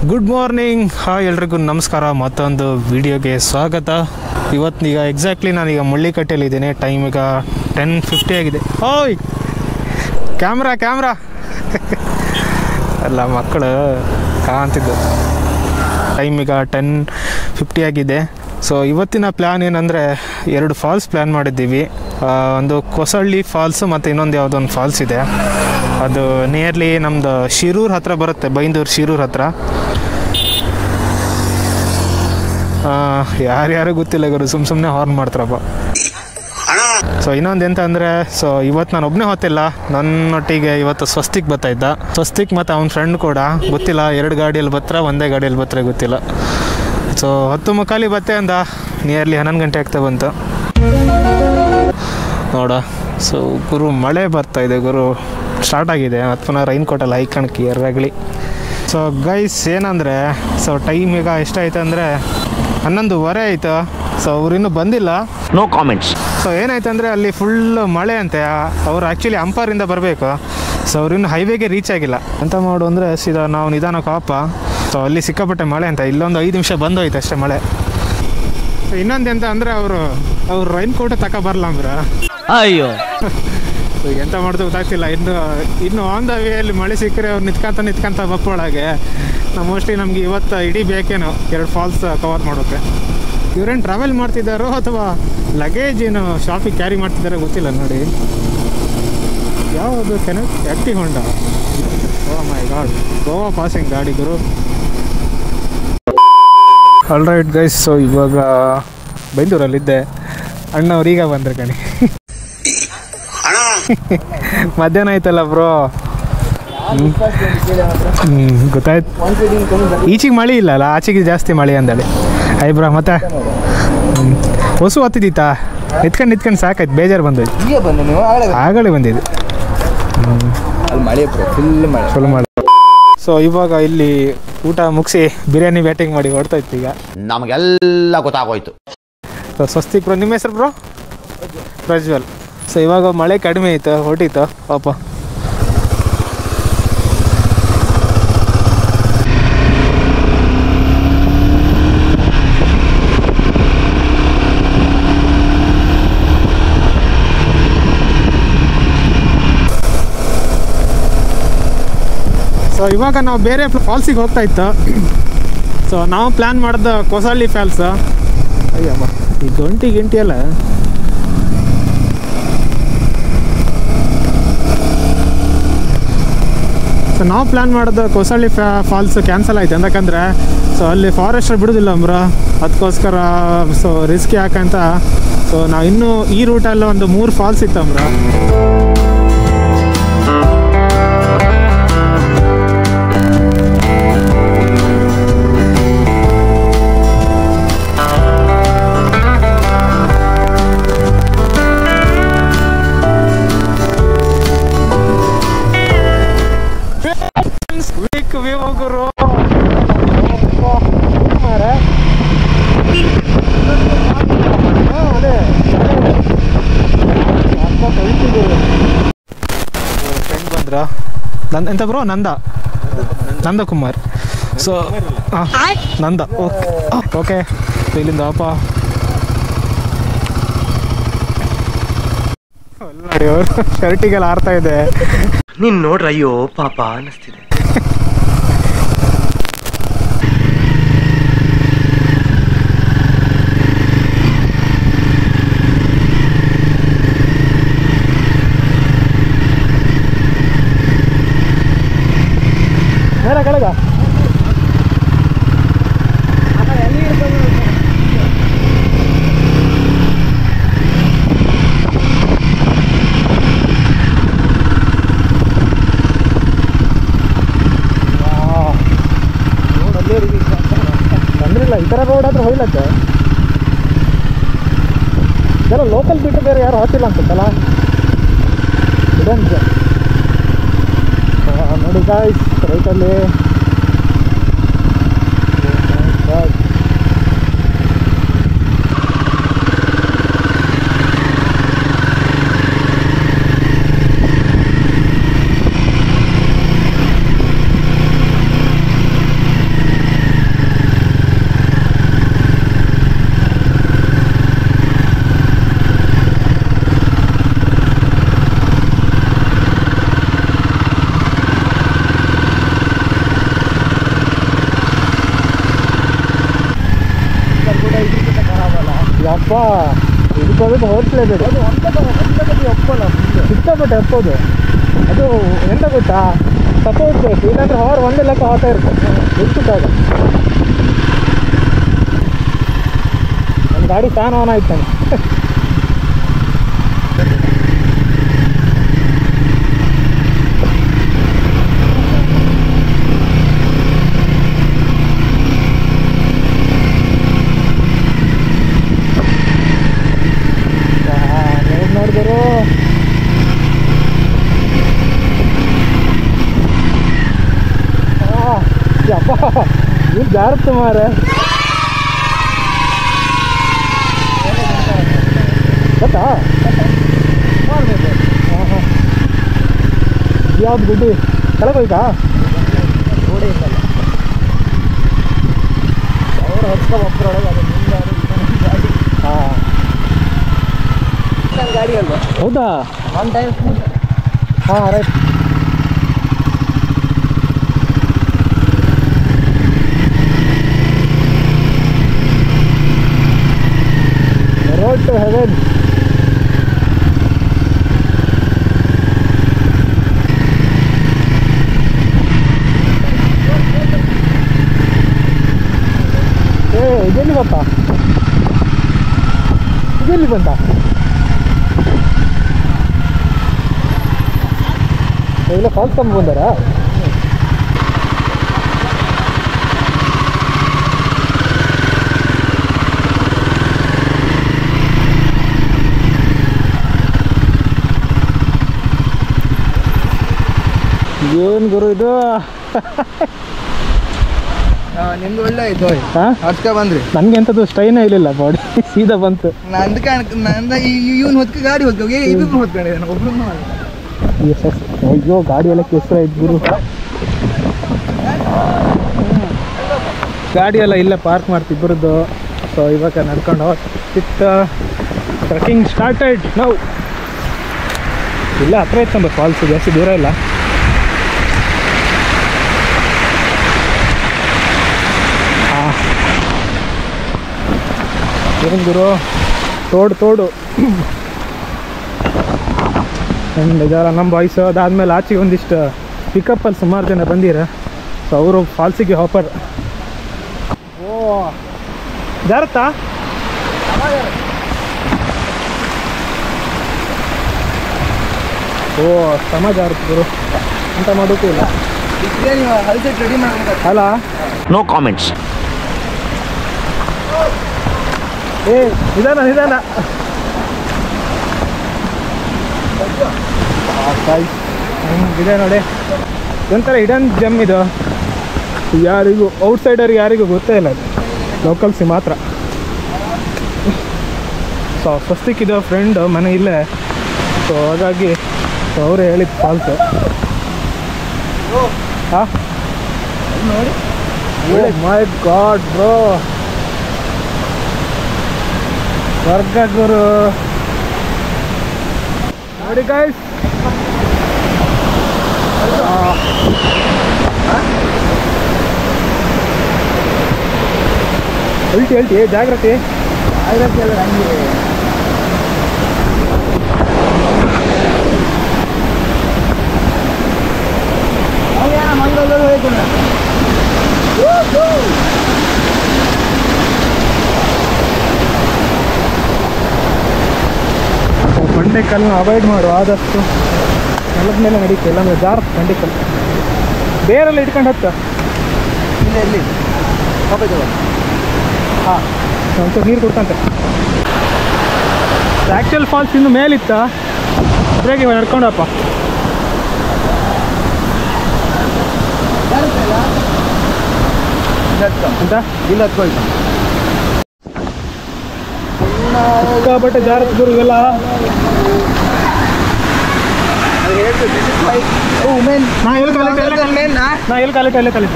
Good morning hi ಎಲ್ರಿಗೂ ನಮಸ್ಕಾರ ಮತ್ತೊಂದು ವಿಡಿಯೋಗೆ ಸ್ವಾಗತ ಇವತ್ತು ಈಗ ಎಕ್ಸಾಕ್ಟ್ಲಿ ನಾನೀಗ ಮುಳ್ಳಿಕಟ್ಟೆಯಲ್ಲಿ ಇದ್ದೀನಿ ಟೈಮ್ ಈಗ ಟೆನ್ ಫಿಫ್ಟಿ ಆಗಿದೆ ಓಯ್ ಕ್ಯಾಮ್ರಾ ಕ್ಯಾಮ್ರಾ ಅಲ್ಲ ಮಕ್ಕಳು ಕಾಣ್ತಿದ್ದು ಟೈಮ್ ಈಗ ಟೆನ್ ಫಿಫ್ಟಿ ಆಗಿದೆ ಸೊ ಇವತ್ತಿನ ಪ್ಲ್ಯಾನ್ ಏನಂದರೆ ಎರಡು ಫಾಲ್ಸ್ ಪ್ಲ್ಯಾನ್ ಮಾಡಿದ್ದೀವಿ ಆ, ಒಂದು ಕೊಸಳ್ಳಿ ಫಾಲ್ಸು ಮತ್ತು ಇನ್ನೊಂದು ಯಾವುದೋ ಒಂದು ಫಾಲ್ಸ್ ಇದೆ ಅದು ನಿಯರ್ಲಿ ನಮ್ಮದು ಶಿರೂರ್ ಹತ್ರ ಬರುತ್ತೆ ಬೈಂದೂರು ಶಿರೂರ್ ಹತ್ರ ಆ, ಯಾರ್ಯಾರು ಗೊತ್ತಿಲ್ಲ ಗುರು ಸುಮ್ಮ ಸುಮ್ಮನೆ ಹಾರ್ನ್ ಮಾಡ್ತಾರಪ್ಪ ಸೊ ಇನ್ನೊಂದು ಎಂತ ಅಂದರೆ ಸೊ ಇವತ್ತು ನಾನು ಒಬ್ಬನೇ ಹೊತ್ತಿಲ್ಲ ನನ್ನೊಟ್ಟಿಗೆ ಇವತ್ತು ಸ್ವಸ್ತಿಕ್ ಬರ್ತಾ ಇದ್ದ ಸ್ವಸ್ತಿಕ್ ಮತ್ತು ಅವನ ಫ್ರೆಂಡ್ ಕೂಡ ಗೊತ್ತಿಲ್ಲ ಎರಡು ಗಾಡಿಯಲ್ಲಿ ಬರ್ತಾರ ಒಂದೇ ಗಾಡಿಯಲ್ಲಿ ಬರ್ತಾರೆ ಗೊತ್ತಿಲ್ಲ ಸೊ ಹತ್ತು ಮುಕ್ಕಾಲಿ ಬತ್ತೆ ಅಂದ ನಿಯರ್ಲಿ ಹನ್ನೊಂದು ಗಂಟೆ ಆಗ್ತಾ ಬಂತು ನೋಡ ಸೊ ಗುರು ಮಳೆ ಬರ್ತಾ ಇದೆ ಗುರು ಸ್ಟಾರ್ಟ್ ಆಗಿದೆ ಮತ್ತು ಪುನಃ ರೈನ್ ಕೋಟಲ್ಲಿ ಹೈಕಣಕಿ ಎರಗಳಿ ಸೊ ಗೈಸ್ ಏನಂದರೆ ಸೊ ಟೈಮ್ ಈಗ ಎಷ್ಟಾಯ್ತು ಅಂದರೆ ಹನ್ನೊಂದುವರೆ ಆಯಿತು ಸೊ ಅವ್ರಿನ್ನೂ ಬಂದಿಲ್ಲ ನೋ ಕಾಮೆಂಟ್ಸ್ ಸೊ ಏನಾಯ್ತು ಅಂದರೆ ಅಲ್ಲಿ ಫುಲ್ ಮಳೆ ಅಂತೆ ಅವ್ರು ಆ್ಯಕ್ಚುಲಿ ಅಂಪಾರಿಂದ ಬರಬೇಕು ಸೊ ಅವ್ರು ಇನ್ನು ಹೈವೇಗೆ ರೀಚ್ ಆಗಿಲ್ಲ ಎಂತ ಮಾಡು ಅಂದರೆ ಸೀದಾ ನಾವು ನಿಧಾನ ಕಾಪ ಸೊ ಅಲ್ಲಿ ಸಿಕ್ಕಾಪಟ್ಟೆ ಮಳೆ ಅಂತ ಇಲ್ಲೊಂದು ಐದು ನಿಮಿಷ ಬಂದೋಯ್ತು ಅಷ್ಟೇ ಮಳೆ ಸೊ ಇನ್ನೊಂದು ಎಂತ ಅಂದರೆ ಅವರು ಅವ್ರು ರೈನ್ ಕೋಟ್ ತಕ ಬರಲ್ಲ ಅಂದ್ರೆ ಅಯ್ಯೋ ಸೊ ಎಂತ ಮಾಡೋದು ಗೊತ್ತಾಗ್ತಿಲ್ಲ ಇನ್ನು ಇನ್ನು ಆನ್ ದ ವೇಯಲ್ಲಿ ಮಳೆ ಸಿಕ್ಕರೆ ಅವ್ರು ನಿತ್ಕೊಂತ ನಿತ್ಕೊಂತ ಬಪ್ಪೊಳಗೆ ನಾವು ಮೋಸ್ಟ್ಲಿ ನಮಗೆ ಇವತ್ತು ಇಡೀ ಬೇಕೇನೋ ಎರಡು ಫಾಲ್ಸ್ ಕವರ್ ಮಾಡೋಕ್ಕೆ ಇವ್ರೇನು ಟ್ರಾವೆಲ್ ಮಾಡ್ತಿದ್ದಾರೋ ಅಥವಾ ಲಗೇಜ್ ಏನು ಶಾಪಿಗೆ ಕ್ಯಾರಿ ಮಾಡ್ತಿದ್ದಾರೋ ಗೊತ್ತಿಲ್ಲ ನೋಡಿ ಯಾವುದು ಕೆನ active Honda oh my god Goa passing ಗಾಡಿ ಗುರು ಆಲ್ ರೈಟ್ ಗೈಸ್ ಸೊ ಇವಾಗ ಬೈಂದೂರಲ್ಲಿದ್ದೆ ಅಣ್ಣವ್ರು ಈಗ ಬಂದ್ರೆ ಕಣಿ ಮಧ್ಯಾಹ್ನ ಆಯ್ತಲ್ಲ ಬ್ರೋ ಹ್ಞೂ ಗೊತ್ತಾಯ್ತು ಈಚೆಗೆ ಮಳೆ ಇಲ್ಲ ಅಲ್ಲ ಆಚೆಗೆ ಜಾಸ್ತಿ ಮಳೆ ಅಂದಳಿ ಐ ಬ್ರೋ ಮತ್ತೆ ಹ್ಮ್. ಹೊಸು ಹತ್ತಿದ್ದಿತ್ತಾ ನಿತ್ಕೊಂಡು ನಿತ್ಕೊಂಡು ಸಾಕಾಯ್ತು ಬೇಜಾರು ಬಂದೋಯ್ತು ಈಗ ಬಂದು ನೀವು ಆಗಲೇ ಆಗಲೇ ಬಂದಿದ್ದು ಅಲ್ಲಿ ಮಳೆ ಬ್ರೋ ಫುಲ್ ಮಳೆ ಫುಲ್ ಮಾಡಿ ಸೊ ಇವಾಗ ಇಲ್ಲಿ ಊಟ ಮುಗಿಸಿ ಬಿರಿಯಾನಿ ಬ್ಯಾಟಿಂಗ್ ಮಾಡಿ ಹೊಡ್ತಾ ಇತ್ತು ಈಗ ನಮಗೆಲ್ಲ ಗೊತ್ತಾಗೋಯ್ತು ಸೊ ಸ್ವಸ್ತಿಕ್ ಬ್ರೋ ನಿಮ್ಮ ಹೆಸರು ಬ್ರೋ ಪ್ರಜ್ವಲ್ ಸೊ ಇವಾಗ ಮಳೆ ಕಡಿಮೆ ಆಯ್ತು ಹೊಟ್ಟಿತ್ತು ಪಾಪ ಸೊ ಇವಾಗ ನಾವು ಬೇರೆ ಫಾಲ್ಸಿಗೆ ಹೋಗ್ತಾ ಇತ್ತು ಸೊ ನಾವು ಪ್ಲ್ಯಾನ್ ಮಾಡಿದ ಕೊಸಳ್ಳಿ ಫಾಲ್ಸ್ ಅಯ್ಯಮ್ಮ ಈ ಗಂಟಿ ಗಿಂಟಿ ಅಲ್ಲ ಸೊ ನಾವು ಪ್ಲ್ಯಾನ್ ಮಾಡಿದ ಕೊಸಳ್ಳಿ ಫ್ಯಾ ಫಾಲ್ಸ್ ಕ್ಯಾನ್ಸಲ್ ಆಯ್ತು ಯಾಕಂದರೆ ಸೊ ಅಲ್ಲಿ ಫಾರೆಸ್ಟರ್ ಬಿಡೋದಿಲ್ಲ ಅಂಬ್ರ ಅದಕ್ಕೋಸ್ಕರ ಸೊ ರಿಸ್ಕ್ ಯಾಕಂತ ಸೊ ನಾವು ಇನ್ನೂ ಈ ರೂಟಲ್ಲಿ ಒಂದು ಮೂರು ಫಾಲ್ಸ್ ಇತ್ತು ಅಂಬ್ರ ವೀಕ್ ವ್ಯೂ ಗುರು ಫ್ರೆಂಡ್ ಬಂದ್ರ ನಂದ ಎಂತ bro Nanda Nandakumar so Nanda okay okay ಇಲ್ಲಿಂದ ಅಪ್ಪ ನೋಡಿ ಅವರು ಶರ್ಟಿಗೆಲ್ಲ ಆರ್ತಾ ಇದೆ ನೀನ್ ನೋಡ್ರ ಅಯ್ಯೋ ಪಾಪ ಅನಿಸ್ತಿದೆ ನೇರ ಕೆಳಗ ಬಂದ್ರಿಲ್ಲ ಈ ಥರ ರೋಡ್ ಆದ್ರೆ ಹೋಗ್ಲಕ್ಕೆ ಇದೆಲ್ಲ ಲೋಕಲ್ ಬಿಟ್ಟು ಬೇರೆ ಯಾರು ಹೋಗ್ತಿಲ್ಲ ಅನ್ಸುತ್ತಲ್ಲ ಇದೊಂದು ಆ, ನೋಡಿ ಗಾಯ್ಸ್ ರೈಟಲ್ಲಿ ಯಪ್ಪ ಇದಕ್ಕೋದಕ್ಕೆ ಹೋಗ್ಲೇಬೇಡಿ ಸಿಕ್ಕಾಪಟ್ಟೆ ಎಪ್ಪೋದು ಅದು ಎಂತ ಗೊತ್ತಾ ಸಪೋರ್ಟ್ ಬೇಕು ಇಲ್ಲಾಂದ್ರೆ ಹಾರ್ ಒಂದೇ ಲೆಕ್ಕ ಆಟ ಇರುತ್ತೆ ನಿಲ್ಸಕ್ಕಾಗ ನನ್ನ ಗಾಡಿ ಫ್ಯಾನ್ ಆನ್ ಆಯ್ತಾನೆ ರೋಡ್ ನೋಡಿದ್ರು ಯಪ್ಪ ಇದು ಜಾರತ್ತು ಮಾರೆ ಗೊತ್ತಾ ಯಾವ್ದು ಗುಡ್ಡಿ ಕೆಳಗೆ ಹೋಯ್ತಾ ಗೋಡೆ ಇಲ್ಲಲ್ಲ ಅವ್ರು ಹಚ್ಕೊಬೊಬ್ಬರೊಳಗೆ ಅದು ನಿಂದ ಹಾಂ ಗಾಡಿ ಅಲ್ವಾ ಹೌದಾ ಒನ್ ಟೈಮ್ ಹಾಂ ರೈಟ್ ರೋಡ್ ಟು ಹೆವೆನ್ ಏ ಇದೆಲ್ಲಿ ಗೊತ್ತಾ ಇದೆಲ್ಲಿ ಬಂತ ಇಲ್ಲ ಫಾಲ್ಸ್ ಕಂಬ ಬಂದಾರಾ ಏನು ಗುರು ಇದು ನಿಮ್ದು ಒಳ್ಳೆ ಆಯ್ತು ಹಾಂ ಹಚ್ಕ ಬಂದ್ರಿ ನನಗೆ ಎಂಥದ್ದು ಸ್ಟ್ರೈನೇ ಇರಲಿಲ್ಲ ಬಾಡಿ ಸೀದಾ ಬಂತು ನಂದು ಕಾಣ ನಂದ ಇವ್ನು ಹೊತ್ಕ ಗಾಡಿ ಹೊತ್ಕ ಇಬ್ರು ಹೊತ್ಕೊಂಡಿದ್ದಾನೆ ಒಬ್ರು ಎಸ್ ಎಸ್ ಅಯ್ಯೋ ಗಾಡಿ ಎಲ್ಲ ಕೆಸರ ಇದ್ದು ಗುರು ಗಾಡಿ ಎಲ್ಲ ಇಲ್ಲೇ ಪಾರ್ಕ್ ಮಾಡ್ತಿಬ್ಬರದ್ದು ಸೊ ಇವಾಗ ನಡ್ಕೊಂಡು ಚಿಕ್ಕ ಟ್ರೆಕ್ಕಿಂಗ್ ಸ್ಟಾರ್ಟೆಡ್ ನಾವು ಇಲ್ಲ ಹತ್ರ ಇತ್ತಂದ್ರೆ ಫಾಲ್ಸ್ ಜಾಸ್ತಿ ದೂರ ಇಲ್ಲ ಏನು ಗುರು ತೋಡು ತೋಡು ಆ್ಯಂಡ್ ಇದೆಲ್ಲ ನಮ್ಮ ಬಾಯ್ಸ್ ಅದಾದಮೇಲೆ ಆಚೆಗೆ ಒಂದಿಷ್ಟು ಪಿಕಪ್ಪಲ್ಲಿ ಸುಮಾರು ಜನ ಬಂದಿರ ಸೊ ಅವರು ಫಾಲ್ಸಿಗೆ ಹಾಪರ್ ಓ ಜಾರತ್ತಾ ಓ ಸಮ ಜಾರತ್ತು ಗುರು ಅಂತ ಮಾಡೋಕ್ಕೂ ಇಲ್ಲ ನೀವು ಹಲ್ಸೆಟ್ ರೆಡಿ ಮಾಡ್ಬೇಕು ಅಲ್ಲ ನೋ ಕಾಮೆಂಟ್ಸ್ ಏ ನಿಧಾನ ನಿಧಾನ ಇದೆ ನೋಡಿ ಒಂಥರ ಇಡನ್ ಜಮ್ ಇದು ಯಾರಿಗೂ ಔಟ್ಸೈಡರ್ ಯಾರಿಗೂ ಗೊತ್ತೇ ಇಲ್ಲ ಅದು ಲೋಕಲ್ಸಿ ಮಾತ್ರ ಸೊ ಸ್ವಸ್ತಿಕ್ಕಿದ ಫ್ರೆಂಡ್ ಮನೆ ಇಲ್ಲೇ ಸೊ ಹಾಗಾಗಿ ಅವರು ಹೇಳಿದ ಫಾಲ್ಸು ಹಾಂ ನೋಡಿ ಮೈ ಗಾಡ್ ಬ್ರೋ ಸ್ವರ್ಗ ಗುರು ನೋಡಿ ಗಾಯ್ಸ್ ಹೇಳ್ತಿ ಹೇಳ್ತಿ ಜಾಗ್ರತೆ ಜಾಗ್ರತೆ ಎಲ್ಲ ನಂಗೆ ಅವ್ಯಾನ ಮಂಗಳೂರು ಹೋಯ್ತು ಬಂಡೆ ಕಲ್ಲನ್ನ ಅವಾಯ್ಡ್ ಮಾಡು ಆದಷ್ಟು ನೆಲದ ಮೇಲೆ ನಡೀತೆ ಇಲ್ಲಾಂದ್ರೆ ಜಾರ್ ಬಂಡೆ ಕಲ್ಲು ಬೇರೆಲ್ಲ ಇಟ್ಕೊಂಡು ಹತ್ತ ಇಲ್ಲ ಇಲ್ಲಿ ಹೋಗ್ಬೇಕು ಹಾಂ ಒಂಚೂರು ನೀರು ಕೊಡ್ತಂತೆ ಆ್ಯಕ್ಚುಯಲ್ ಫಾಲ್ಸ್ ಇನ್ನು ಮೇಲಿತ್ತ ಅದ್ರಾಗೆ ಇವಾಗ ನಡ್ಕೊಂಡಪ್ಪ ಅಂತ ಇಲ್ಲ ಹತ್ಕೊಳ್ತು ಸಿಕ್ಕಾಪಟ್ಟೆ ಜಾರತ್ ಗುರು ಇವೆಲ್ಲ ಓ ಮೆನ್ ನಾ ಎಲ್ಲಿ ಕಾಲಿಟ್ಟು ಎಲ್ಲಿ ಕಾಲಿಟ್ಟು? ಮೆನ್ ನಾ ಎಲ್ಲಿ ಕಾಲಿಟ್ಟು ಅಲ್ಲೇ ಕಾಲಿಟ್ಟು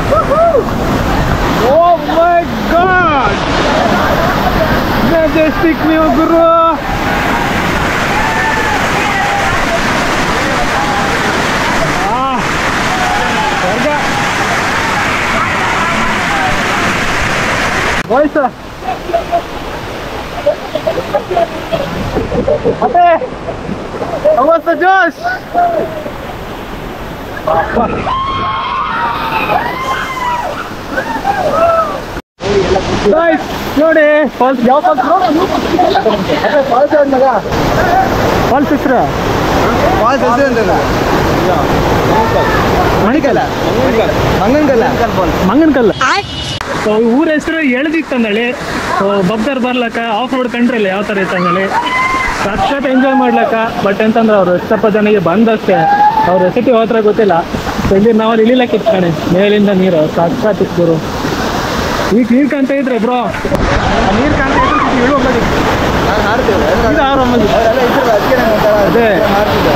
oh my god majestic view ಗುರು ಆ, ಸ್ವರ್ಗ ಬಾಯ್ಸ ಮತ್ತೆ ಅವತ್ತು ಜೋಶ್ Guys, ನೋಡಿ ಫಾಲ್ಸ್ ಯಾವ ಫಾಲ್ಸ್ ಫಾಲ್ಸ್ ಹೆಸರು ಫಾಲ್ಸ್ ಹೆಸರು ಅಂತಲ್ಲ ಮಣಿಕಲ್ಲ ಮಂಗನ್ಕಲ್ಲ ಮಂಗನಕಲ್ಲ ಸೊ ಊರ ಹೆಸರು ಎಳ್ದಿತ್ತಂದಳಿ ಸೊ ಬಬ್ದರ್ ಬರ್ಲಕ್ಕ ಆಫ್ ರೋಡ್ ಕಂಟ್ರಿಲ್ಲ ಯಾವ ಥರ ಇತ್ತಂದಳಿ ಸಖತ್ ಎಂಜಾಯ್ ಮಾಡ್ಲಕ್ಕ ಬಟ್ ಅಂತಂದ್ರೆ ಅವ್ರು ಎಷ್ಟಪ್ಪ ಜನಿಗೆ ಬಂದಷ್ಟೇ ಅವ್ರ ರೆಸಿಪಿ ಹೋತ್ರ ಗೊತ್ತಿಲ್ಲ ಸೊ ಇಲ್ಲಿ ನಾವು ಅಲ್ಲಿ ಇಳಿಲಕ್ಕೆ ಇಟ್ಕಣೆ ಮೇಲಿಂದ ನೀರು ಸಖತ್ ಇತ್ತು ಈಗ ನೀರು ಕಾಣ್ತಾ ಇದ್ರೆ ಬ್ರೋ ನೀರು ಕಾಣ್ತಾ ಇದ್ರೆ ಇಳು ಹೋಗೋದು ನಾನು ಹಾಡ್ತೇವೆ ಇದು ಆರು ಒಂಬತ್ತು. ಅವರೆಲ್ಲ ಇದ್ರು ಅದಕ್ಕೆ ನಂಗೆ ಒಂಥರ ಅದೇ. ಹಾಡ್ತಿದ್ದೆ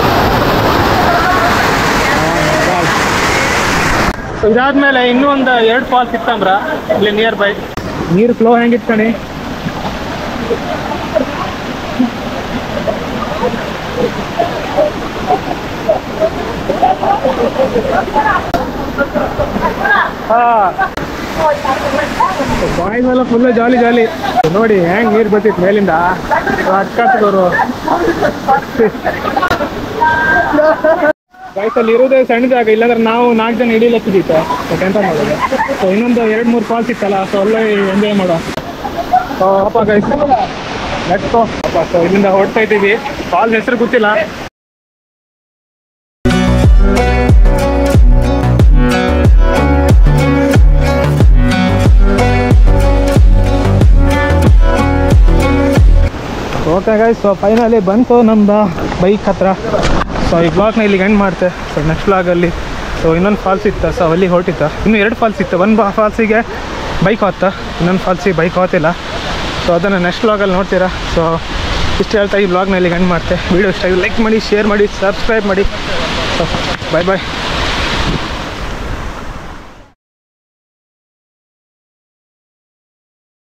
ಸೊ ಇದಾದ್ಮೇಲೆ ಇನ್ನೂ ಒಂದು ಎರಡು ಫಾಲ್ಸ್ ಇತ್ತಂದ್ರ ಇಲ್ಲಿ ನಿಯರ್ ಬೈ ನೀರು ಫ್ಲೋ ಹೆಂಗಿತ್ತು ಕಣಿ ಬಾಯ್ಸ್ ಎಲ್ಲ ಫುಲ್ ಜಾಲಿ ಜಾಲಿ ನೋಡಿ ಹೆಂಗ್ ನೀರು ಬರ್ತಿತ್ತು ಮೇಲಿಂದ ಅಕ್ಕತ್ತವರು ವಯಸ್ಸಲ್ಲಿ ಇರೋದೇ ಸಣ್ಣ ಜಾಗ ಇಲ್ಲಾಂದ್ರೆ ನಾವು ನಾಲ್ಕು ಜನ ಹಿಡಿಲತ್ತಿದ್ದಿತ್ತು ಬಟ್ ಎಂತ ಮಾಡೋದು ಸೊ ಇನ್ನೊಂದು ಎರಡು ಮೂರು ಫಾಲ್ಸ್ ಇತ್ತಲ್ಲ ಸೊ ಅಲ್ಲೇ ಎಂಜಾಯ್ ಮಾಡೋ ಸೊ ಅಪ್ಪ ಗೈಸ್ ಲೆಟ್ಸ್ ಅಪ್ಪ ಸೊ ಇಲ್ಲಿಂದ ಹೊಡ್ತಾ ಇದ್ದೀವಿ ಫಾಲ್ಸ್ ಹೆಸರು ಗೊತ್ತಿಲ್ಲ ಓಕೆ ಗೈಸ್ ಸೊ ಫೈನಲಿ ಬಂತು ನಮ್ದು ಬೈಕ್ ಹತ್ರ ಸೊ ಈ ಬ್ಲಾಗ್ನ ಇಲ್ಲಿಗೆ ಎಂಡ್ ಮಾಡ್ತೆ ಸೊ ನೆಕ್ಸ್ಟ್ ಬ್ಲಾಗಲ್ಲಿ ಸೊ ಇನ್ನೊಂದು ಫಾಲ್ಸ್ ಇತ್ತು ಸೊ ಅಲ್ಲಿ ಹೊರಟಿತ್ತು ಇನ್ನು ಎರಡು ಫಾಲ್ಸ್ ಇತ್ತು ಒಂದು ಫಾಲ್ಸಿಗೆ ಬೈಕ್ ಹೋತ್ತ ಇನ್ನೊಂದು ಫಾಲ್ಸಿಗೆ ಬೈಕ್ ಹೋತಿಲ್ಲ ಸೊ ಅದನ್ನು ನೆಕ್ಸ್ಟ್ ಬ್ಲಾಗಲ್ಲಿ ನೋಡ್ತೀರಾ ಸೊ ಇಷ್ಟು ಹೇಳ್ತಾ ಈ ಬ್ಲಾಗ್ನ ಇಲ್ಲಿಗೆ ಎಂಡ್ ಮಾಡ್ತೆ ವೀಡಿಯೋ ಇಷ್ಟ ಲೈಕ್ ಮಾಡಿ ಶೇರ್ ಮಾಡಿ ಸಬ್ಸ್ಕ್ರೈಬ್ ಮಾಡಿ ಸೊ ಬಾಯ್ ಬಾಯ್